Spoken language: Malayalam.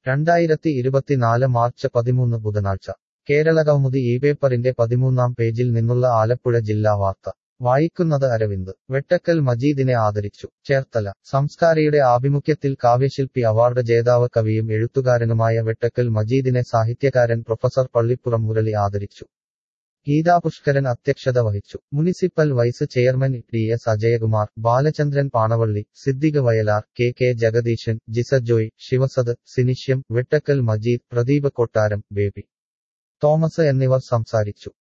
രണ്ടായിരത്തി ഇരുപത്തിനാല് മാർച്ച് പതിമൂന്ന് ബുധനാഴ്ച കേരളകൗമുദി ഈ പേപ്പറിന്റെ പതിമൂന്നാം പേജിൽ നിന്നുള്ള ആലപ്പുഴ ജില്ലാ വാർത്ത വായിക്കുന്നത് അരവിന്ദ് വെട്ടക്കൽ മജീദിനെ ആദരിച്ചു ചേർത്തല സംസ്കാരിയുടെ ആഭിമുഖ്യത്തിൽ കാവ്യശില്പി അവാർഡ് ജേതാവ് കവിയും എഴുത്തുകാരനുമായ വെട്ടക്കൽ മജീദിനെ സാഹിത്യകാരൻ പ്രൊഫസർ പള്ളിപ്പുറം മുരളി ആദരിച്ചു ഗീതാ പുഷ്കരൻ അധ്യക്ഷത വഹിച്ചു municipal vice chairman T S Ajayakumar Balachandran Panavally Siddique Vayalar K K Jagadeesan Jisa Joy Shivasad സിനിഷ്യം വെട്ടക്കൽ മജീദ് പ്രദീപ് കൊട്ടാരം ബേബി തോമസ് എന്നിവർ സംസാരിച്ചു